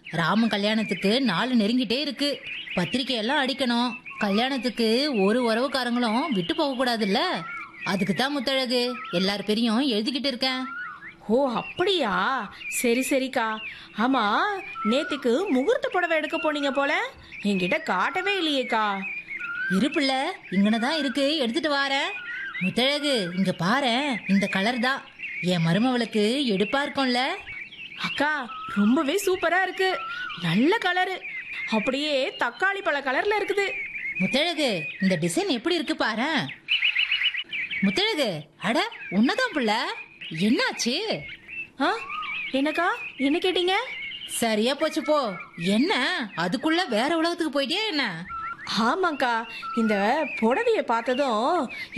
ராமு கல்யாணத்துக்கு நாலு நெருங்கிட்டே இருக்கு பத்திரிக்கை எல்லாம் அடிக்கணும் கல்யாணத்துக்கு ஒரு உறவுக்காரங்களும் விட்டு போக கூடாதுல்ல அதுக்கு தான் முத்தழகு எல்லார் பேரையும் எழுதிக்கிட்டு இருக்கேன் ஓ அப்படியா சரி சரிக்கா ஆமா நேத்துக்கு முகூர்த்த புடவை எடுக்க போனீங்க போல என்கிட்ட காட்டவே இல்லையேக்கா இரு பிள்ளை இங்கன தான் இருக்கு எடுத்துட்டு வாரேன் முத்தழகு இங்க பாரேன் இந்த கலர் தான் என் மருமவளுக்கு எடுப்பா இருக்கும்ல அக்கா ரொம்பவே சூப்பரா இருக்கு நல்ல கலரு அப்படியே தக்காளி பழ கலர்ல இருக்குது முத்தழகு இந்த டிசைன் எப்படி இருக்கு பாரேன் முத்தழகு அட உன்னதான் புள்ள என்னாச்சு ஆ என்னக்கா என்ன கேட்டீங்க சரியா போச்சு போ என்ன அதுக்குள்ள வேற உலகத்துக்கு போயிட்டியா என்ன ஆமாக்கா இந்த புடவைய பார்த்ததும்